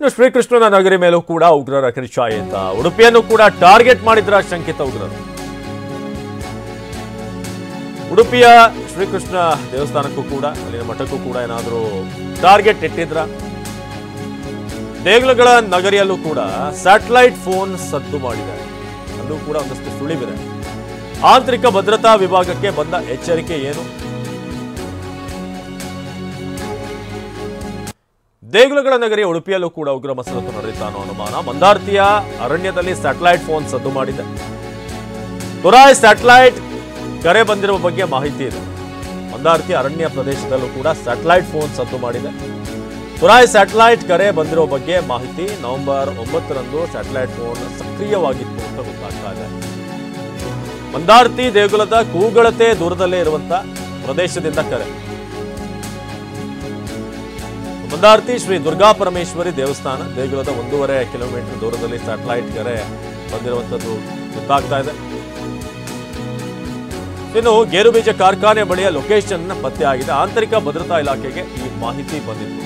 ಇನ್ನು ಶ್ರೀಕೃಷ್ಣನ ನಗರಿ ಮೇಲೂ ಕೂಡ ಉಗ್ರರ ಕಿರಿಚಾಯಿತ ಉಡುಪಿಯನ್ನು ಕೂಡ ಟಾರ್ಗೆಟ್ ಮಾಡಿದ್ರ ಶಂಕಿತ ಉಗ್ರರು ಉಡುಪಿಯ ಶ್ರೀಕೃಷ್ಣ ದೇವಸ್ಥಾನಕ್ಕೂ ಕೂಡ ಅಲ್ಲಿನ ಮಠಕ್ಕೂ ಕೂಡ ಏನಾದರೂ ಟಾರ್ಗೆಟ್ ಇಟ್ಟಿದ್ರ ದೇಗುಲಗಳ ನಗರಿಯಲ್ಲೂ ಕೂಡ ಸ್ಯಾಟಲೈಟ್ ಫೋನ್ ಸದ್ದು ಮಾಡಿದೆ ಅಲ್ಲೂ ಕೂಡ ಒಂದಷ್ಟು ಸುಳಿವಿದೆ ಆಂತರಿಕ ಭದ್ರತಾ ವಿಭಾಗಕ್ಕೆ ಬಂದ ಎಚ್ಚರಿಕೆ ಏನು ದೇಗುಲಗಳ ನಗರಿಯ ಉಡುಪಿಯಲ್ಲೂ ಕೂಡ ಉಗ್ರ ಮಸರತ್ತು ನಡೆದಿತ್ತ ಅನ್ನೋ ಅನುಮಾನ ಮಂದಾರ್ತಿಯ ಅರಣ್ಯದಲ್ಲಿ ಸ್ಯಾಟಲೈಟ್ ಫೋನ್ ಸದ್ದು ಮಾಡಿದೆ ತುರಾಯ್ ಸ್ಯಾಟಲೈಟ್ ಕರೆ ಬಂದಿರುವ ಬಗ್ಗೆ ಮಾಹಿತಿ ಇದೆ ಮಂದಾರ್ತಿ ಅರಣ್ಯ ಪ್ರದೇಶದಲ್ಲೂ ಕೂಡ ಸ್ಯಾಟಲೈಟ್ ಫೋನ್ ಸದ್ದು ಮಾಡಿದೆ ತುರಾಯ್ ಸ್ಯಾಟಲೈಟ್ ಕರೆ ಬಂದಿರೋ ಬಗ್ಗೆ ಮಾಹಿತಿ ನವೆಂಬರ್ ಒಂಬತ್ತರಂದು ಸ್ಯಾಟಲೈಟ್ ಫೋನ್ ಸಕ್ರಿಯವಾಗಿತ್ತು ಅಂತ ಗೊತ್ತಾಗ್ತಾ ಇದೆ ಮಂದಾರ್ತಿ ದೇಗುಲದ ಕೂಗಳತೆ ದೂರದಲ್ಲೇ ಇರುವಂತ ಪ್ರದೇಶದಿಂದ ಕರೆ ಮಂದಾರ್ತಿ ಶ್ರೀ ದುರ್ಗಾ ಪರಮೇಶ್ವರಿ ದೇವಸ್ಥಾನ ದೇಗುಲದ ಒಂದೂವರೆ ಕಿಲೋಮೀಟರ್ ದೂರದಲ್ಲಿ ಸ್ಯಾಟಲೈಟ್ ಕರೆ ಬಂದಿರುವಂತದ್ದು ಗೊತ್ತಾಗ್ತಾ ಇದೆ ಇನ್ನು ಗೇರುಬೀಜ ಕಾರ್ಖಾನೆ ಬಳಿಯ ಲೊಕೇಶನ್ ಪತ್ತೆ ಆಗಿದೆ ಆಂತರಿಕ ಭದ್ರತಾ ಇಲಾಖೆಗೆ ಈ ಮಾಹಿತಿ ಬಂದಿತ್ತು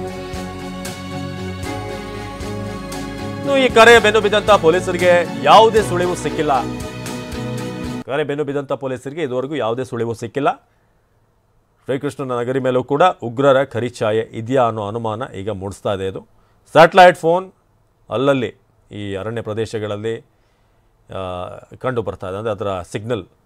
ಇನ್ನು ಈ ಕರೆ ಬೆನ್ನು ಬಿದ್ದಂತ ಪೊಲೀಸರಿಗೆ ಯಾವುದೇ ಸುಳಿವು ಸಿಕ್ಕಿಲ್ಲ ಕರೆ ಬೆನ್ನು ಬಿದ್ದಂತ ಪೊಲೀಸರಿಗೆ ಇದುವರೆಗೂ ಯಾವುದೇ ಸುಳಿವು ಸಿಕ್ಕಿಲ್ಲ ಶ್ರೀಕೃಷ್ಣನ ನಗರಿ ಮೇಲೂ ಕೂಡ ಉಗ್ರರ ಖರಿಛಾಯೆ ಇದೆಯಾ ಅನ್ನೋ ಅನುಮಾನ ಈಗ ಮೂಡಿಸ್ತಾ ಇದೆ ಇದು ಸ್ಯಾಟಲೈಟ್ ಫೋನ್ ಅಲ್ಲಲ್ಲಿ ಈ ಅರಣ್ಯ ಪ್ರದೇಶಗಳಲ್ಲಿ ಆ, ಕಂಡು ಬರ್ತಾ ಇದೆ ಅಂದರೆ ಅದರ ಸಿಗ್ನಲ್